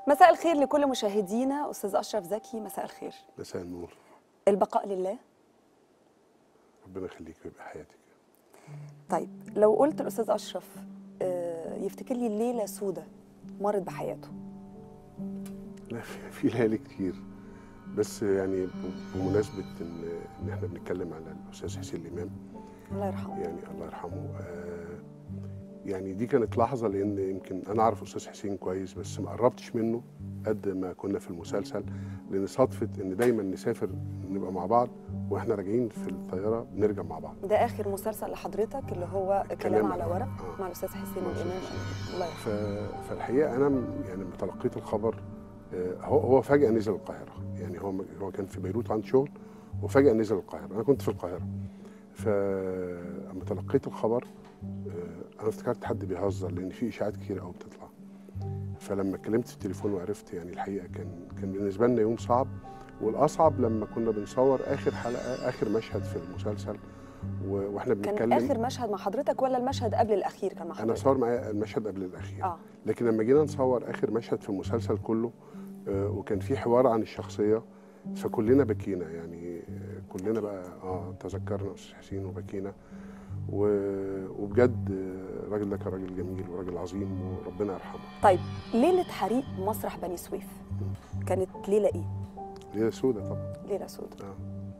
مساء الخير لكل مشاهدينا استاذ اشرف زكي مساء الخير مساء النور البقاء لله ربنا يخليك ويبقى حياتك طيب لو قلت الاستاذ اشرف آه، يفتكر لي ليله سودة مرت بحياته لا في في ليالي كتير بس يعني ب- بمناسبه ان ان احنا بنتكلم على الاستاذ حسين الامام الله يرحمه يعني الله يرحمه آه يعني دي كانت لحظه لان يمكن انا اعرف استاذ حسين كويس بس ما قربتش منه قد ما كنا في المسلسل لان صدفه ان دايما نسافر نبقى مع بعض واحنا راجعين في الطياره بنرجع مع بعض ده اخر مسلسل لحضرتك اللي هو كلام كلام على على- ورق آه. مع الاستاذ حسين مع الأستاذ الامام حسين. الله ف... يرحمه فالحقيقه انا م- يعني لما تلقيت الخبر آه، هو هو فجاه نزل القاهره يعني هو هو كان في بيروت عنده شغل وفجاه نزل القاهره انا كنت في القاهره فلما تلقيت الخبر آه، انا افتكرت حد بيهزر لان في اشاعات كتير قوي بتطلع فلما اتكلمت في التليفون وعرفت يعني الحقيقه كان كان بالنسبه لنا يوم صعب والاصعب لما كنا بنصور اخر حلقه اخر مشهد في المسلسل و- واحنا كان بنتكلم اخر مشهد مع حضرتك ولا المشهد قبل الاخير كان مع انا حضرتك صور معايا المشهد قبل الاخير اه لكن لما جينا نصور اخر مشهد في المسلسل كله آه، وكان في حوار عن الشخصيه فكلنا بكينا يعني آه، كلنا بقى اه تذكرنا استاذ حسين وبكينا و- وبجد آه، الراجل ده كان راجل جميل وراجل عظيم وربنا يرحمه طيب ليله حريق مسرح بني سويف كانت ليله ايه ليله سودة طبعا ليله سودة آه.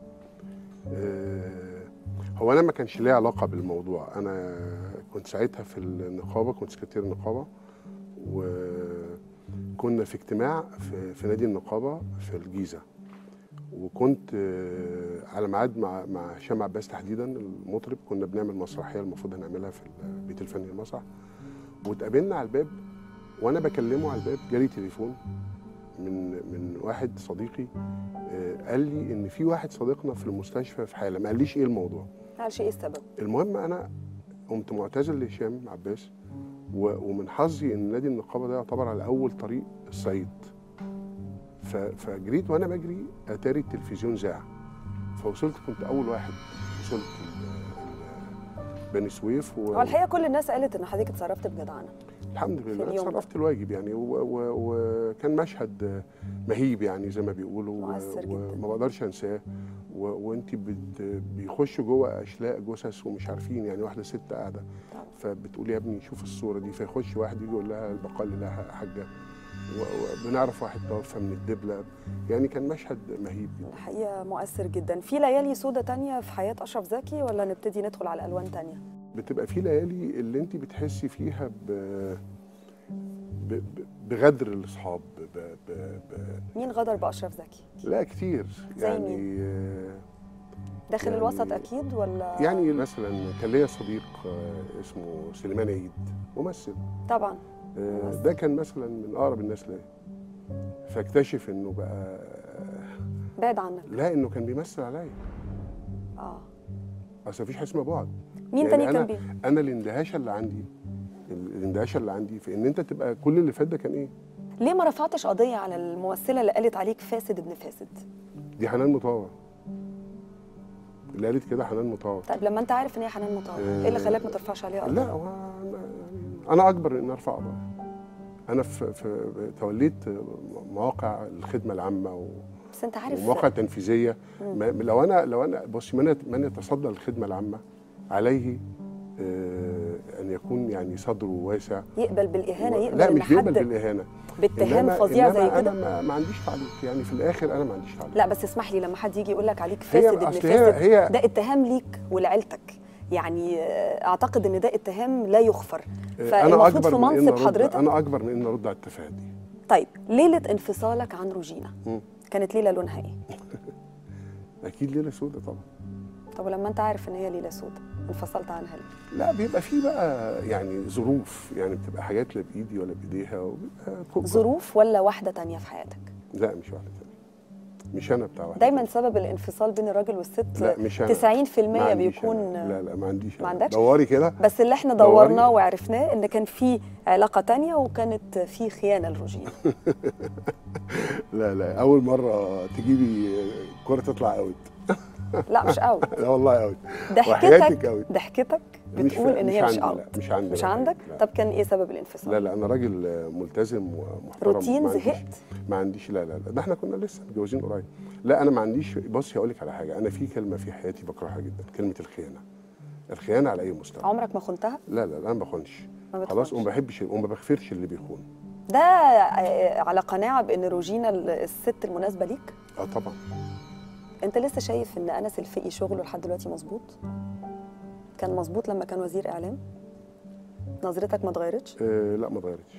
آه، هو انا ما كانش ليا علاقه بالموضوع انا كنت ساعتها في النقابه كنت سكرتير النقابه وكنا في اجتماع في, في نادي النقابه في الجيزه وكنت آه، على ميعاد مع مع هشام عباس تحديدا المطرب كنا بنعمل مسرحيه المفروض هنعملها في البيت الفني المسرح واتقابلنا على الباب وانا بكلمه على الباب جالي تليفون من من واحد صديقي آه، قال لي ان في واحد صديقنا في المستشفى في حاله ما قاليش ايه الموضوع معلش ايه السبب المهم انا قمت معتذر لهشام عباس و- ومن حظي ان نادي النقابه ده يعتبر على اول طريق الصعيد ف- فجريت وانا بجري اتاري التلفزيون ذاع فوصلت كنت اول واحد وصلت ال- ال- بني سويف و- هو الحقيقه كل الناس قالت ان حضرتك اتصرفت بجدعنه الحمد في لله اليوم ده. صرفت الواجب يعني و- و- وكان مشهد مهيب يعني زي ما بيقولوا و- مؤثر جدا. وما بقدرش انساه و- وانت بت بيخشوا جوه اشلاء جثث ومش عارفين يعني واحده ست قاعده طبعا. فبتقول يا ابني شوف الصوره دي فيخش واحد يجي يقول لها البقاء لله يا حاجه و- وبنعرف واحد توفى من الدبله يعني كان مشهد مهيب جدا الحقيقه مؤثر جدا في ليالي سودة تانية في حياه اشرف زكي ولا نبتدي ندخل على الوان تانية بتبقى في ليالي اللي انت بتحسي فيها ب ب- ب- بغدر الاصحاب ب... ب... ب... مين غدر باشرف زكي لا كتير زي يعني آه، داخل يعني- الوسط اكيد ولا يعني مثلا كان ليا صديق آه، اسمه سليمان عيد ممثل طبعا آه، ممثل. ده كان مثلا من اقرب الناس ليا فاكتشف انه بقى بعد عنك لا انه كان بيمثل عليا اه اصل مفيش حاجه اسمها بعد مين يعني تاني كان أنا بي انا الاندهاشه اللي عندي الاندهاشه اللي عندي في ان انت تبقى كل اللي فات ده كان ايه؟ ليه ما رفعتش قضيه على الممثله اللي قالت عليك فاسد ابن فاسد دي حنان مطاوع اللي قالت كده حنان مطاوع طيب لما انت عارف ان هي حنان مطاوع ايه اللي خلاك ما ترفعش عليها قضيه لا هو أنا- يعني انا اكبر من ان ارفع قضايا انا في, في توليت مواقع الخدمه العامه و- بس انت عارف ومواقع تنفيذيه ما لو انا لو انا بص من من يتصدى للخدمه العامه عليه آه، ان يكون يعني صدره واسع يقبل بالاهانه و- يقبل لا ان مش بيقبل حد بالاهانه باتهام إنما- فظيع زي إنما كده انا ما, ما عنديش تعليق يعني في الاخر انا ما عنديش تعليق لا بس اسمح لي لما حد يجي يقول لك عليك هي- فاسد ابن أصل هي- فاسد هي- ده اتهام ليك ولعيلتك يعني آه، اعتقد ان ده اتهام لا يغفر آه، فالمفروض في من إن منصب أرد- حضرتك انا اكبر من ان ارد على التفاهه دي طيب ليله انفصالك عن روجينا مم. كانت ليله لونها ايه اكيد ليله سودة طبعا طب ولما انت عارف ان هي ليله سودة انفصلت عنها ليه لا بيبقى في بقى يعني ظروف يعني بتبقى حاجات لا بايدي ولا بايديها وبيبقى كو- ظروف ولا واحده تانية في حياتك لا مش واحده تانية مش انا بتاع واحده دايما سبب الانفصال بين الراجل والست لا مش أنا. 90% ما عنديش بيكون أنا. لا لا ما عنديش ما أنا. عندكش؟ دوري كده بس اللي احنا دوري. دورناه وعرفناه ان كان في علاقه تانية وكانت في خيانه لروجينا لا لا اول مره تجيبي كره تطلع اوت لا مش اوت لا والله قوي ضحكتك وحياتك أوي. ضحكتك مش بتقول في- ان مش هي مش عندي، لا، اوت مش عندي مش لا، عندك لا. طب كان ايه سبب الانفصال لا لا انا راجل آه، ملتزم ومحترم روتين ما عنديش- زهقت ما عنديش لا لا لا ده احنا كنا لسه متجوزين قريب لا انا ما عنديش بصي هقول لك على حاجه انا في كلمه في حياتي بكرهها جدا كلمه الخيانه الخيانه على اي مستوى عمرك ما خنتها لا لا لا انا ما بخونش ما خلاص بتخونش. وما بحبش وما بغفرش اللي بيخون ده آه، على قناعه بان روجينا ال- الست المناسبه ليك اه طبعا انت لسه شايف ان انس الفقي شغله لحد دلوقتي مظبوط كان مظبوط لما كان وزير اعلام نظرتك ما اتغيرتش آه لا ما اتغيرتش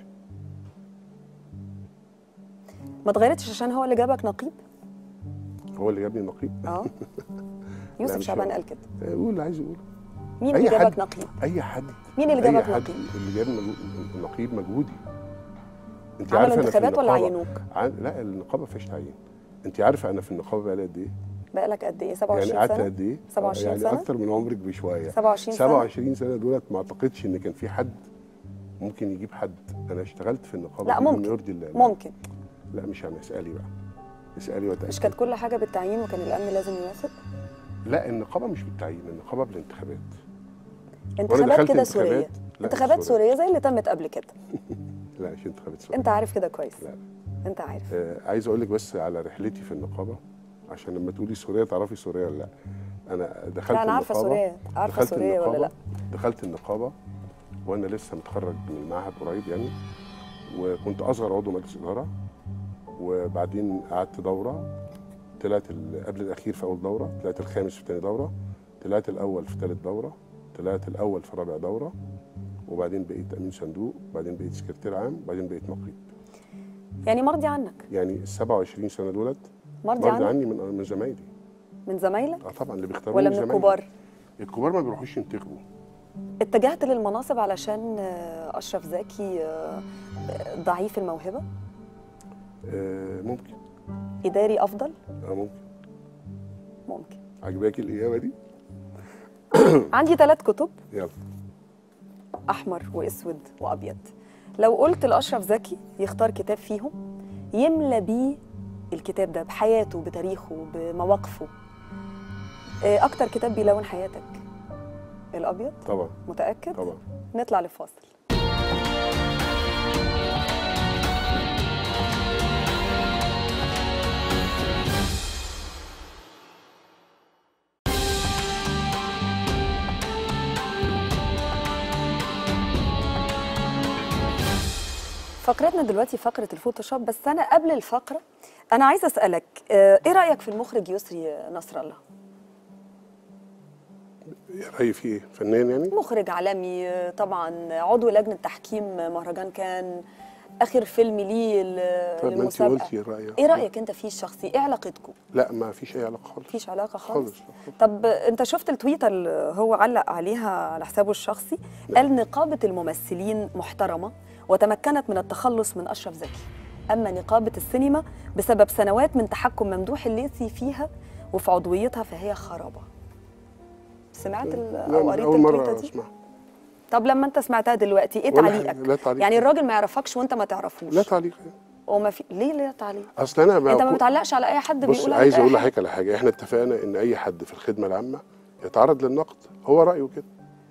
ما اتغيرتش عشان هو اللي جابك نقيب هو اللي جابني نقيب اه يوسف مش شعبان هو. قال كده آه، قول اللي عايز يقوله مين أي اللي جابك حد. نقيب اي حد مين اللي أي جابك حد نقيب اللي جاب مجهو- النقيب مجهودي انت عملوا عارفه أنا في انتخابات ولا النقابة- عينوك عن... لا النقابه فيهاش تعيين انت عارفه انا في النقابه بقالي قد ايه بقالك قد ايه يعني 27 قعدت سنه قد ايه 27 يعني سنة؟ اكتر من عمرك بشويه 27 سنه 27 سنه دولت ما اعتقدش ان كان في حد ممكن يجيب حد انا اشتغلت في النقابه لا بما ممكن. يرضي الله لا. ممكن لا مش انا اسالي بقى اسالي وتاكد مش كانت كل حاجه بالتعيين وكان الامن لازم يوافق لا النقابه مش بالتعيين النقابه بالانتخابات انتخابات دخلت كده انتخابات- سوريه لا، مش انتخابات سورية. سوريه زي اللي تمت قبل كده لا مش انتخابات سورية. انت عارف كده كويس لا. انت عارف آه عايز اقول لك بس على رحلتي في النقابه عشان لما تقولي سوريا تعرفي سوريا ولا لا انا دخلت لا انا عارفه النقابة- سوريا عارفه دخلت سوريا ولا لا النقابة- دخلت النقابه وانا لسه متخرج من المعهد قريب يعني وكنت اصغر عضو مجلس اداره وبعدين قعدت دوره طلعت ال- قبل الاخير في اول دوره طلعت الخامس في ثاني دوره طلعت الاول في ثالث دوره طلعت الاول في رابع دوره وبعدين بقيت امين صندوق بعدين بقيت سكرتير عام بعدين بقيت نقيب يعني مرضي عنك يعني ال 27 سنه دولت مرضي مرضي عنك عني من من زمايلي من زمايلك اه طبعا اللي بيختاروني ولا من زمايلي. الكبار الكبار ما بيروحوش ينتخبوا اتجهت للمناصب علشان آه، اشرف زكي آه، آه، ضعيف الموهبه آه ممكن اداري افضل اه ممكن ممكن عجباكي الاجابه دي عندي ثلاث كتب يلا احمر واسود وابيض لو قلت لاشرف زكي يختار كتاب فيهم يملى بيه الكتاب ده بحياته بتاريخه بمواقفه آه، اكتر كتاب بيلون حياتك الابيض طبعا متاكد طبعا نطلع لفاصل فقرتنا دلوقتي فقرة الفوتوشوب بس أنا قبل الفقرة أنا عايزة أسألك آه، إيه رأيك في المخرج يسري نصر الله؟ رايي في ايه فنان يعني مخرج عالمي آه، طبعا عضو لجنة تحكيم مهرجان كان آخر فيلم ليه ال- طب ما انت المسابقة قلتي رايك إيه رأيك أنت فيه الشخصي؟ إيه علاقتكم؟ لا ما فيش اي علاقه خالص مفيش علاقة خالص؟ خالص طب انت شفت التويته اللي هو علق عليها على حسابه الشخصي قال نقابه الممثلين محترمه وتمكنت من التخلص من اشرف زكي اما نقابه السينما بسبب سنوات من تحكم ممدوح الليثي فيها وفي عضويتها فهي خرابه سمعت ال- لا، او من قريت اول مره التويته دي اسمعها طب لما انت سمعتها دلوقتي ايه ولا تعليقك حاجة، لا تعليق. يعني الراجل ما يعرفكش وانت ما تعرفوش لا تعليق وما في ليه لا تعليق اصل انا ما انت ما أكون- بتعلقش على اي حد بص بيقول عايز عليك اقول أي حاجة. لحضرتك على حاجه احنا اتفقنا ان اي حد في الخدمه العامه يتعرض للنقد هو رايه كده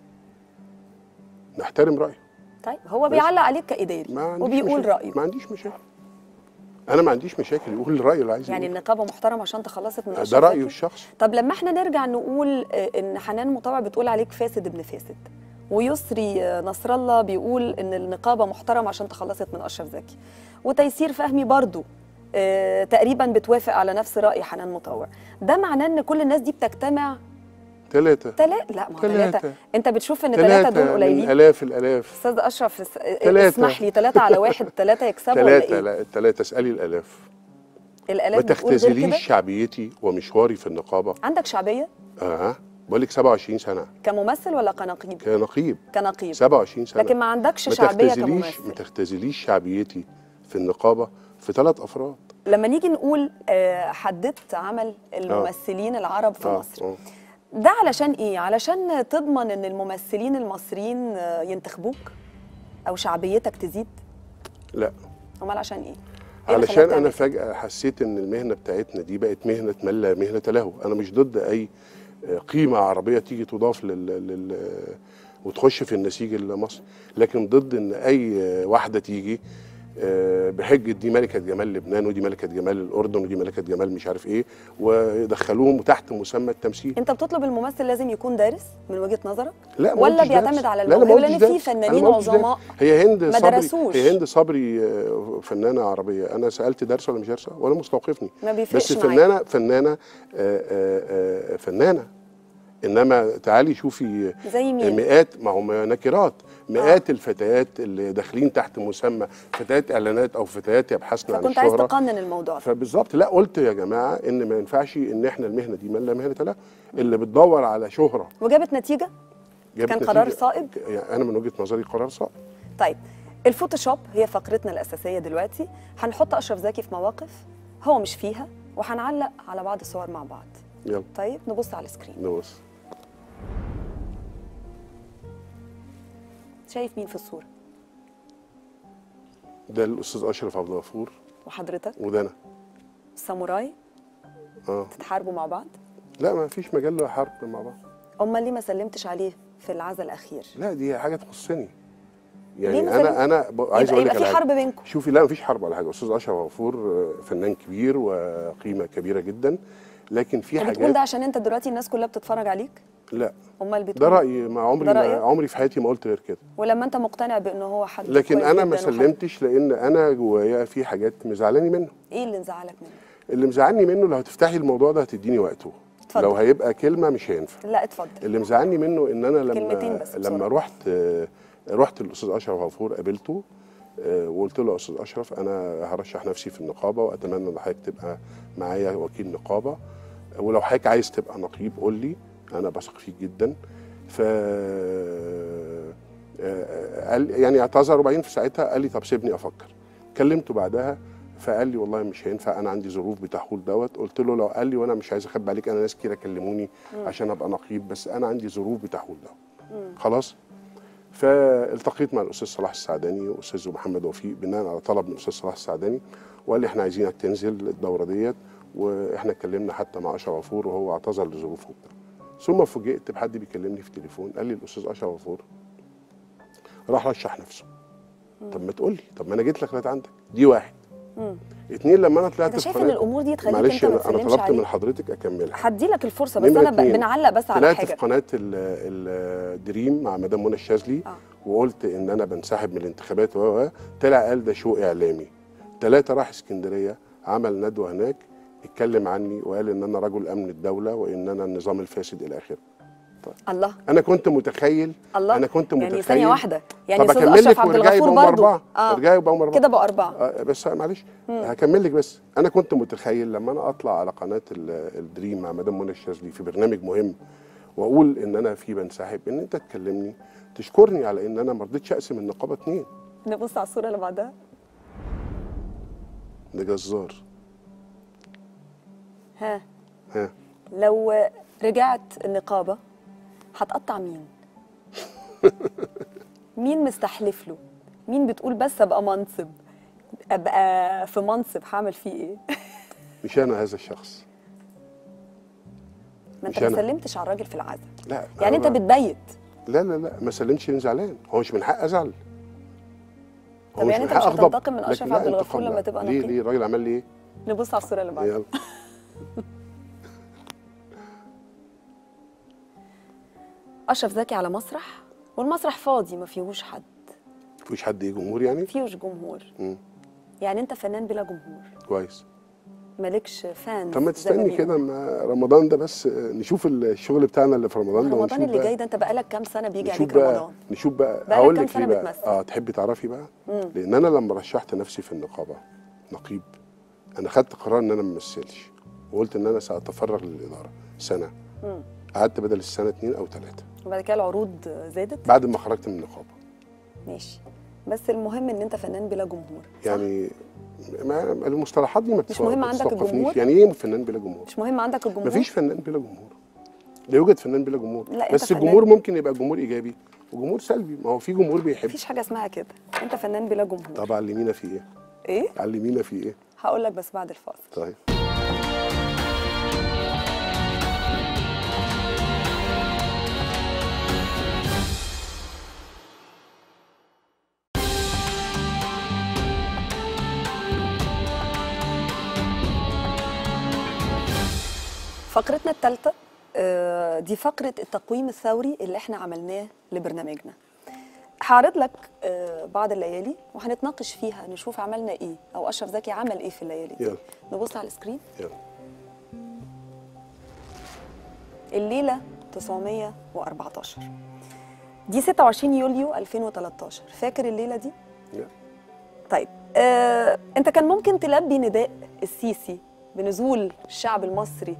نحترم رايه طيب هو بس. بيعلق عليك كاداري ما عنديش وبيقول مشاكل. رايه ما عنديش مشاكل انا ما عنديش مشاكل يقول الراي اللي عايز يعني يقوله. النقابه محترمه عشان تخلصت من ده اشرف رايه زكي؟ الشخصي طب لما احنا نرجع نقول آه، ان حنان مطوع بتقول عليك فاسد ابن فاسد ويسري آه، نصر الله بيقول ان النقابه محترمه عشان تخلصت من اشرف زكي وتيسير فهمي برضو آه، تقريبا بتوافق على نفس راي حنان مطوع ده معناه ان كل الناس دي بتجتمع ثلاثه تلا لا ما هو تلاتة. ثلاثه انت بتشوف ان ثلاثه دول ثلاثه من قليلين الاف الالاف استاذ اشرف اس- آه، تلاتة. اسمح لي ثلاثه على واحد ثلاثه يكسبوا ولا ثلاثه ايه لا الثلاثه اسالي الالاف ما الالاف بتقول غير كده تختزليش شعبيتي ومشواري في النقابه عندك شعبيه اه بقول لك 27 سنه كممثل ولا كنقيب كنقيب كنقيب 27 سنه لكن ما عندكش ما شعبيه تختزليش ما كممثل تختزليش شعبيتي في النقابه في ثلاث افراد لما نيجي نقول آه، حددت عمل الممثلين العرب في آه، مصر آه. ده علشان ايه علشان تضمن ان الممثلين المصريين آه، ينتخبوك او شعبيتك تزيد لا امال عشان ايه إيه اللي علشان خلاك انا تعمل فجاه حسيت ان المهنه بتاعتنا دي بقت مهنه من لا مهنه له انا مش ضد اي قيمه عربيه تيجي تضاف لل, لل... وتخش في النسيج المصري لكن ضد ان اي واحده تيجي آه، بحجه دي ملكه جمال لبنان ودي ملكه جمال الاردن ودي ملكه جمال مش عارف ايه ويدخلوهم تحت مسمى التمثيل انت بتطلب الممثل لازم يكون دارس من وجهه نظرك لا ما ولا قلتش بيعتمد دارس. على لا، لا، ما الموهبه قلتش لان في دارس. أنا فنانين ما قلتش دارس. عظماء هي هند ما صبري درسوش. هي هند صبري آه، فنانه عربيه انا سالت دارسه ولا مش دارسه ولا مستوقفني ما بيفرقش بس معايا. فنانه فنانه آه، آه، آه، فنانه انما تعالي شوفي زي مين مئات ما هم نكرات مئات الفتيات اللي داخلين تحت مسمى فتيات اعلانات او فتيات يبحثن عن فكنت عايز الشهره تقنن الموضوع ده فبالظبط لا قلت يا جماعه ان ما ينفعش ان احنا المهنه دي من لا مهنه لها اللي بتدور على شهره وجابت نتيجه جابت كان قرار نتيجة. صائب؟ يعني انا من وجهه نظري قرار صائب طيب الفوتوشوب هي فقرتنا الاساسيه دلوقتي هنحط اشرف زكي في مواقف هو مش فيها وهنعلق على بعض الصور مع بعض يلا طيب نبص على السكرين نبص شايف مين في الصوره ده الاستاذ اشرف عبد الغفور وحضرتك وده انا ساموراي اه تتحاربوا مع بعض لا ما فيش مجال لحرب مع بعض امال ليه ما سلمتش عليه في العزاء الاخير لا دي حاجه تخصني ليه يعني ما انا سلمت؟ انا ب... عايز يبقى, اقول لك يبقى في على حرب حاجه بينكم شوفي لا مفيش حرب ولا حاجه استاذ اشرف غفور آه، فنان كبير وقيمه كبيره جدا لكن في بتقول حاجات ده عشان انت دلوقتي الناس كلها بتتفرج عليك لا امال بتقول ده رايي ما عمري ده ما رأيك؟ عمري في حياتي ما قلت غير كده ولما انت مقتنع بانه هو حد لكن كويس انا ما جداً وحد- سلمتش لان انا جوايا في حاجات مزعلاني منه ايه اللي مزعلك منه اللي مزعلني منه لو هتفتحي الموضوع ده هتديني وقته اتفضل. لو هيبقى كلمه مش هينفع لا اتفضل اللي مزعلني منه ان انا كلمتين لما بس بسرعة. لما رحت آه، رحت للاستاذ اشرف غفور قابلته آه، وقلت له يا استاذ اشرف انا هرشح نفسي في النقابه واتمنى ان حضرتك تبقى معايا وكيل نقابه ولو حضرتك عايز تبقى نقيب قول لي انا بثق فيك جدا ف آه، قال يعني اعتذر وبعدين في ساعتها قال لي طب سيبني افكر كلمته بعدها فقال لي والله مش هينفع انا عندي ظروف بتحول دوت قلت له لو قال لي وانا مش عايز اخبي عليك انا ناس كتير كلموني عشان ابقى نقيب بس انا عندي ظروف بتحول دوت خلاص فالتقيت مع الاستاذ صلاح السعداني والاستاذ محمد وفيق بناء على طلب من الاستاذ صلاح السعداني وقال لي احنا عايزينك تنزل الدوره ديت واحنا اتكلمنا حتى مع اشرف غفور وهو اعتذر لظروفه وبتاع ثم فوجئت بحد بيكلمني في التليفون قال لي الاستاذ اشرف غفور راح رشح نفسه طب ما تقول لي طب ما انا جيت لك لغايه عندك دي واحد اتنين لما انا طلعت انت في شايف ان قناة- الامور دي تخليك معلش انت ما انا أنا تسلمش طلبت عليه من حضرتك اكملها هدي لك الفرصه بس نمرة انا ب... اتنين. بنعلق بس على طلعت حاجه في قناه ال- ال- الدريم مع مدام منى الشاذلي آه. وقلت ان انا بنسحب من الانتخابات و و- طلع قال ده شو اعلامي ثلاثه راح اسكندريه عمل ندوه هناك اتكلم عني وقال ان انا رجل امن الدوله وان انا النظام الفاسد الى اخره الله انا كنت متخيل الله انا كنت متخيل يعني ثانيه واحده يعني طب استاذ أكمل اشرف لك عبد وارجعي الغفور بقوا برضو أربعة. ارجعي بقوا أربعة كده بقى اربعه آه، بس معلش هكمل لك بس انا كنت متخيل لما انا اطلع على قناه ال- الدريم مع مدام منى الشاذلي في برنامج مهم واقول ان انا في بنسحب ان انت تكلمني تشكرني على ان انا ما رضيتش اقسم النقابه اتنين نبص على الصوره اللي بعدها ده جزار ها ها لو رجعت النقابه هتقطع مين مين مستحلف له مين بتقول بس ابقى منصب ابقى في منصب هعمل فيه ايه مش انا هذا الشخص ما انت مش ما أنا. سلمتش على الراجل في العزاء لا يعني انت أنا- بتبيت لا لا لا ما سلمش لاني زعلان هو مش من حق ازعل طب هو يعني من انت مش حق أغضب. هتنتقم من أشرف لكن لا عبد الغفور انتقام لما لا. تبقى ليه نقيب؟ ليه الراجل عمل لي ايه نبص على الصوره اللي بعدها يلا اشرف زكي على مسرح والمسرح فاضي ما فيهوش حد مفيش حد ايه جمهور يعني ما فيهوش جمهور مم. يعني انت فنان بلا جمهور كويس مالكش فان طب ما تستني كده ما رمضان ده بس آه، نشوف الشغل بتاعنا اللي في رمضان ده رمضان ونشوف اللي بقى- جاي ده انت بقالك كام سنه بيجي نشوف عليك بقى رمضان نشوف بقى بقالك هقول كام لك سنة ليه بقى بتمثل؟ اه تحبي تعرفي بقى مم. لان انا لما رشحت نفسي في النقابه نقيب انا خدت قرار ان انا ما امثلش وقلت ان انا ساتفرغ للاداره سنه مم. قعدت بدل السنه اتنين او ثلاثه وبعد كده العروض زادت بعد ما خرجت من النقابه ماشي بس المهم ان انت فنان بلا جمهور صح؟ يعني ما المصطلحات دي ما مش مهم عندك بتستوقفنيش. الجمهور؟ يعني ايه فنان بلا جمهور مش مهم عندك الجمهور مفيش فنان بلا جمهور لا يوجد فنان بلا جمهور لا، أنت بس فنان. الجمهور ممكن يبقى جمهور ايجابي وجمهور سلبي ما هو في جمهور بيحب مفيش حاجه اسمها كده انت فنان بلا جمهور طبعا لمينا في ايه ايه علمينا في ايه هقول لك بس بعد الفاصل طيب فقرتنا الثالثة دي فقرة التقويم الثوري اللي احنا عملناه لبرنامجنا هعرض لك آه، بعض الليالي وهنتناقش فيها نشوف عملنا ايه او اشرف زكي عمل ايه في الليالي دي يلا نبص على السكرين يلا الليلة 914 دي 26 يوليو 2013 فاكر الليلة دي؟ يلا طيب آه، انت كان ممكن تلبي نداء السيسي بنزول الشعب المصري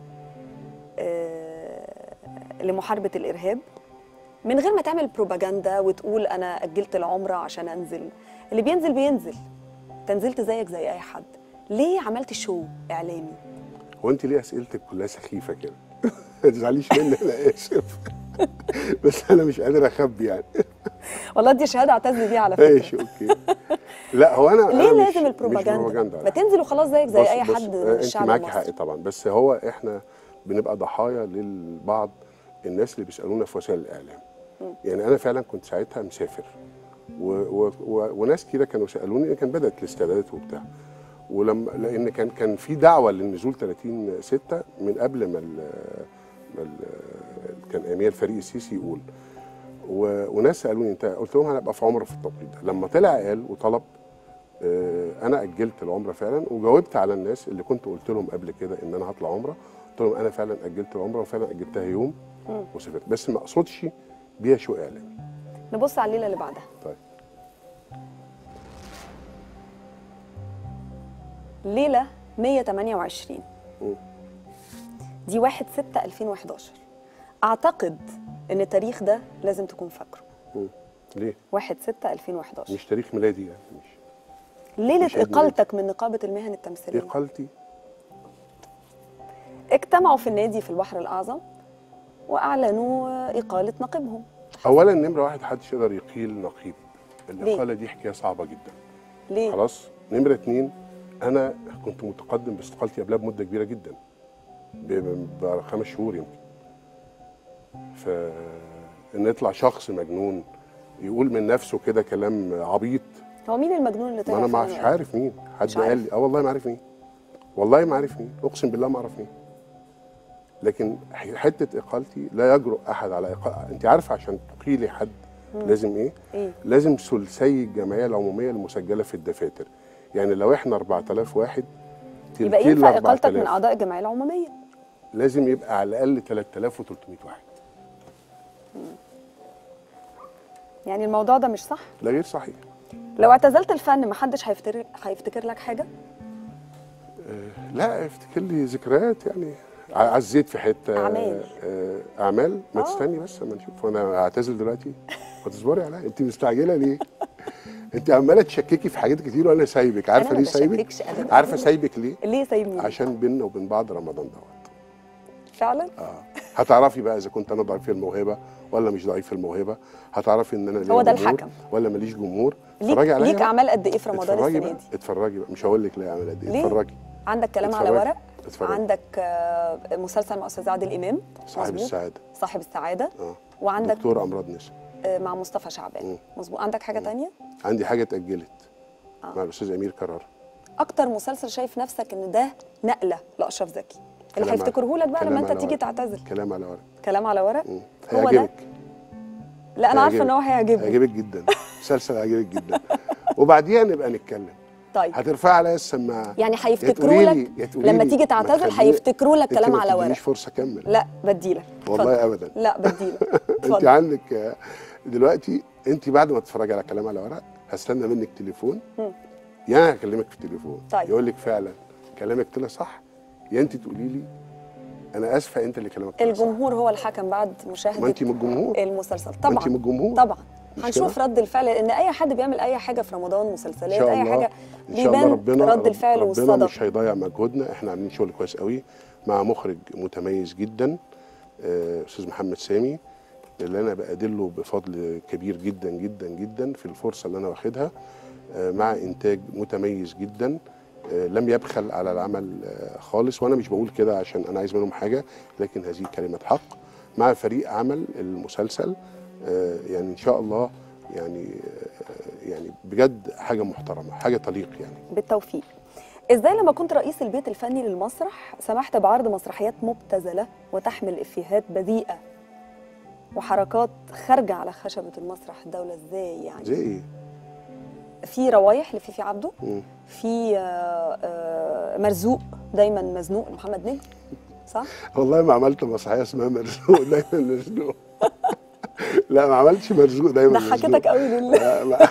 آه، لمحاربة الإرهاب من غير ما تعمل بروباجندا وتقول أنا أجلت العمرة عشان أنزل اللي بينزل بينزل انت نزلت زيك زي أي حد ليه عملت شو إعلامي؟ هو انت ليه اسئلتك كلها سخيفه كده ما تزعليش مني انا اسف بس انا مش قادر اخبي يعني والله دي شهادة أعتز بيها على فكرة ماشي اوكي لا هو انا ليه أنا مش- لازم مش البروباجندا؟ بروباجندا ما تنزل وخلاص زيك زي بص- أي بص، حد آه، من انت الشعب معاكي حق المصري طبعا بس هو احنا بنبقى ضحايا للبعض الناس اللي بيسالونا في وسائل الاعلام يعني انا فعلا كنت ساعتها مسافر و و و وناس كده كانوا سالوني كان بدات الاستعدادات وبتاع ولما لان كان كان في دعوه للنزول 30 6 من قبل ما ال ما ال كان امير الفريق السيسي يقول و- وناس سالوني انت قلت لهم هنبقى في عمره في التوقيت ده لما طلع قال وطلب آه، انا اجلت العمره فعلا وجاوبت على الناس اللي كنت قلت لهم قبل كده ان انا هطلع عمره قلت لهم انا فعلا اجلت العمره وفعلا اجلتها يوم وسافرت بس ما اقصدش بيها شو اعلامي نبص على الليلة اللي بعدها طيب ليلة 128 مم. دي 1 6 2011 أعتقد إن التاريخ ده لازم تكون فاكره مم. ليه 1 6 2011 مش تاريخ ميلادي يعني مش ليلة مش عيد إقالتك من نقابة المهن التمثيلية اقالتي اجتمعوا في النادي في البحر الأعظم وأعلنوا إقالة نقيبهم اولا نمره واحد محدش يقدر يقيل نقيب الاقاله دي حكايه صعبه جدا ليه؟ خلاص نمره اتنين انا كنت متقدم باستقالتي قبلها بمده كبيره جدا ب- بخمس شهور يمكن ف ان يطلع شخص مجنون يقول من نفسه كده كلام عبيط هو مين المجنون اللي ما طلع انا ما فعلاً مش وقال؟ عارف مين حد مش عارف. قال لي اه والله ما عارف مين والله ما عارف مين اقسم بالله ما اعرف مين لكن ح- حته اقالتي لا يجرؤ احد على اقالة انت عارفه عشان تقيلي حد لازم ايه إيه؟ لازم ثلثي الجمعيه العموميه المسجله في الدفاتر يعني لو احنا 4000 واحد يبقى تلتين ينفع ال إقالتك من 4000. أعضاء الجمعية العمومية لازم يبقى على الاقل 3300 واحد يعني الموضوع ده مش صح ده غير صحيح لو اعتزلت الفن محدش هيفتكر هيفتكر لك حاجة لا افتكر لي ذكريات يعني ع- عزيت في حته أعمال. آه، اعمال ما آه. تستني بس اما نشوف انا هعتزل دلوقتي ما تصبري عليا انت مستعجله ليه انت عماله تشككي في حاجات كتير وانا سايبك عارفه أنا ما ليه سايبك بشككش أبداً. عارفه سايبك ليه ليه سايبني عشان بيننا وبين بعض رمضان دوت فعلا اه هتعرفي بقى اذا كنت انا ضعيف الموهبه ولا مش ضعيف الموهبه هتعرفي ان انا ليا هو ده جمهور الحكم. ولا ماليش جمهور ليك اتفرجي عليا ليك بقى. اعمال قد ايه في رمضان اتفرجي السنه بقى دي اتفرجي بقى مش هقول لك ليه اعمل قد ايه ليه؟ اتفرجي عندك كلام على اتفرجي. ورق اتفرجي. عندك آه، مسلسل مع استاذ عادل امام صاحب مظبوط؟ السعاده صاحب السعاده اه وعندك دكتور امراض نساء آه، مع مصطفى شعبان مم. مظبوط عندك حاجه تانية عندي حاجه اتاجلت آه. مع الاستاذ امير كرار اكتر مسلسل شايف نفسك ان ده نقله لاشرف زكي اللي كلام على- هيفتكره لك بقى كلام لما انت على تيجي ورق. تعتزل كلام على ورق كلام على ورق مم. هو ده؟ هيعجبك لا انا عارفه ان هو هيعجبني هيعجبك جدا مسلسل هيعجبك جدا وبعديها نبقى نتكلم طيب هترفعي عليا السماعه يعني يا هيفتكروا تقولي لك لي- يا تقولي لما لي تيجي ما تعتزل تخليني- هيفتكروا لك انت كلام ما على ورق تدينيش فرصه اكمل لا بديلك والله اتفضل. ابدا لا بديلك انت اتفضل عندك آه، دلوقتي انت بعد ما تتفرجي على كلام على ورق هستنى منك تليفون مم. يا انا هكلمك في التليفون طيب. يقول لك فعلا كلامك طلع صح يا انت تقولي لي انا اسفه انت اللي كلامك طلع صح الجمهور هو الحكم بعد ما مشاهده انت من الجمهور المسلسل ما طبعا انت من الجمهور طبعا مش هنشوف كده؟ رد الفعل لان اي حد بيعمل اي حاجه في رمضان ان مسلسلات شاء اي الله حاجه ان شاء الله بيبان ربنا رد الفعل ربنا والصدى مش هيضيع مجهودنا احنا عاملين شغل كويس قوي مع مخرج متميز جدا آه، استاذ محمد سامي اللي انا بأدله بفضل كبير جدا جدا جدا في الفرصه اللي انا واخدها آه، مع انتاج متميز جدا آه، لم يبخل على العمل آه، خالص وانا مش بقول كده عشان انا عايز منهم حاجه لكن هذه كلمه حق مع فريق عمل المسلسل آه، يعني ان شاء الله يعني آه، يعني بجد حاجه محترمه حاجه تليق يعني بالتوفيق ازاي لما كنت رئيس البيت الفني للمسرح سمحت بعرض مسرحيات مبتذله وتحمل افيهات بذيئه وحركات خارجه على خشبه المسرح الدوله ازاي يعني زي ايه؟ في روايح لفيفي عبده مم. في آه، آه، مرزوق دايما مزنوق لمحمد نجم صح والله ما عملت مسرحيه اسمها مرزوق دايما مرزوق لا ما عملتش مرزوق دايما ضحكتك مزنوق. قوي لل لا، ما-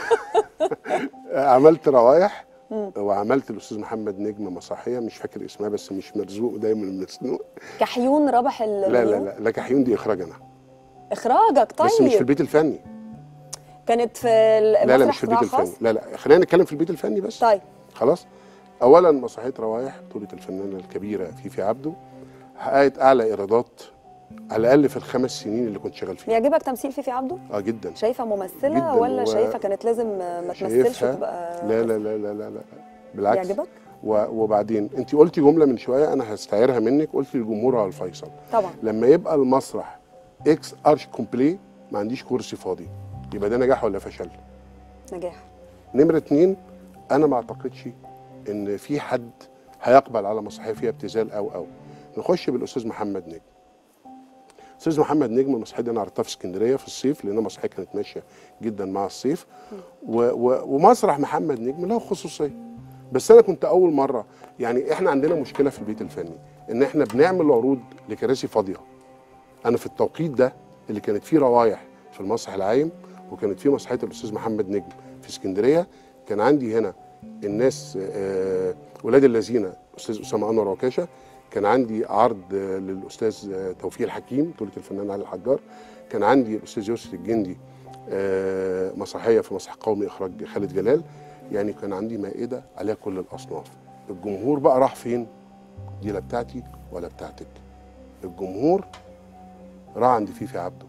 عملت روايح وعملت الاستاذ محمد نجم مسرحيه مش فاكر اسمها بس مش مرزوق دايما مزنوق كحيون ربح لا لا المليون لا لا كحيون دي اخراج انا اخراجك طيب بس مش في البيت الفني كانت في المسرح لا لا مش في البيت قطاع الفني خاص؟ لا لا خلينا نتكلم في البيت الفني بس طيب خلاص اولا مسرحيه روايح بطوله الفنانه الكبيره فيفي عبده حققت اعلى ايرادات على الاقل في الخمس سنين اللي كنت شغال فيها يعجبك تمثيل فيفي عبده اه جدا شايفه ممثله جداً، ولا و- شايفه كانت لازم ما تمثلش شايفها وتبقى لا لا لا لا لا, لا. بالعكس يعجبك و- وبعدين انت قلتي جمله من شويه انا هستعيرها منك قلتي الجمهور على الفيصل طبعا لما يبقى المسرح اكس ارش كومبلي ما عنديش كرسي فاضي يبقى ده نجاح ولا فشل نجاح نمره اتنين انا ما اعتقدش ان في حد هيقبل على مسرحيه فيها ابتذال او او نخش بالاستاذ محمد نجم استاذ محمد نجم المسرحيه دي انا عرضتها في اسكندريه في الصيف لان المسرحيه كانت ماشيه جدا مع الصيف و و ومسرح محمد نجم له خصوصيه بس انا كنت اول مره يعني احنا عندنا مشكله في البيت الفني ان احنا بنعمل عروض لكراسي فاضيه انا في التوقيت ده اللي كانت فيه روايح في المسرح العايم وكانت فيه مسرحيه الاستاذ محمد نجم في اسكندريه كان عندي هنا الناس آه، ولاد الذين استاذ اسامه انور وكاشه كان عندي عرض آه، للاستاذ آه، توفيق الحكيم بطوله الفنان علي الحجار كان عندي الاستاذ يوسف الجندي آه، مسرحيه في مسرح قومي اخراج خالد جلال يعني كان عندي مائده عليها كل الاصناف الجمهور بقى راح فين دي لا بتاعتي ولا بتاعتك الجمهور راح عند فيفي عبده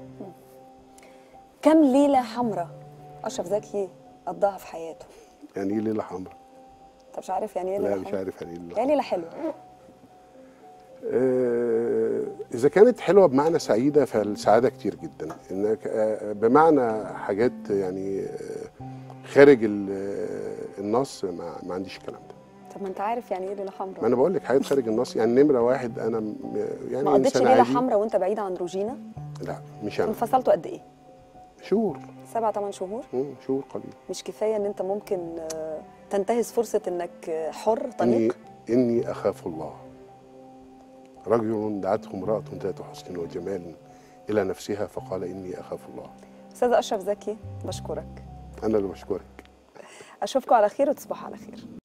كم ليله حمراء اشرف زكي قضاها في حياته يعني ايه ليله حمراء انت مش عارف يعني ايه لا ليله مش حمراء عارف يعني ايه ليله يعني ليله حلوه آه، إذا كانت حلوة بمعنى سعيدة فالسعادة كتير جدا إنك آه، بمعنى حاجات يعني آه، خارج ال- آه، النص ما, ما عنديش الكلام ده طب ما انت عارف يعني ايه ليله ما حمراء أنا بقول لك حاجات خارج النص يعني نمرة واحد أنا م- يعني ما قضيتش إنسان ليله عادي. حمراء وانت بعيد عن روجينا لا مش أنا انفصلتوا قد ايه شهور سبع ثمان شهور مم، شهور قليل مش كفايه ان انت ممكن آه، تنتهز فرصه انك آه، حر إني, طليق إني أخاف الله رجل دعته امرأة ذات حسن وجمال إلى نفسها فقال إني أخاف الله استاذ اشرف زكي بشكرك أنا اللي بشكرك اشوفكم على خير وتصبحوا على خير